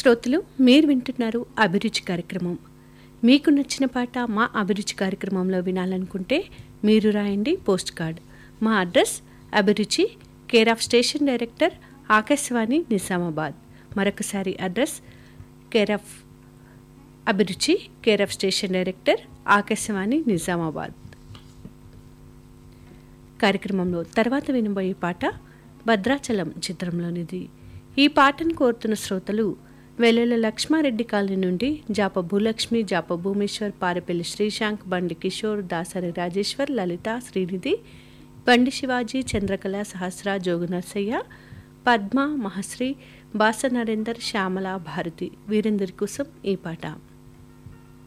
శ్రోతలు మీరు వింటున్నారు అభిరుచి కార్యక్రమం మీకు నచ్చిన పాట మా అభిరుచి కార్యక్రమంలో వినాలనుకుంటే మీరు రాయండి పోస్ట్ కార్డ్ మా address Abhiruchi care of station director Akashvani Nizamabad మరొకసారి address care of Abhiruchi care of station director Akashvani Nizamabad కార్యక్రమంలో తర్వాత వినబోయే పాట భద్రాచలం చిత్రంలోనిది ఈ పాటను కోరుతున్న శ్రోతలు వెల్లెల లక్ష్మారెడ్డి కాలనీ నుండి జాప భూలక్ష్మి జాప భూమేశ్వర్ పారపల్లి శ్రీశాంక్ బండి కిషోర్ దాసరి రాజేశ్వర్ లలిత శ్రీనిధి బండి శివాజీ చంద్రకళ సహస్ర జోగు నర్సయ్య పద్మ మహశ్రీ బాస నరేందర్ శ్యామల భారతి వీరందరి కోసం ఈ పాట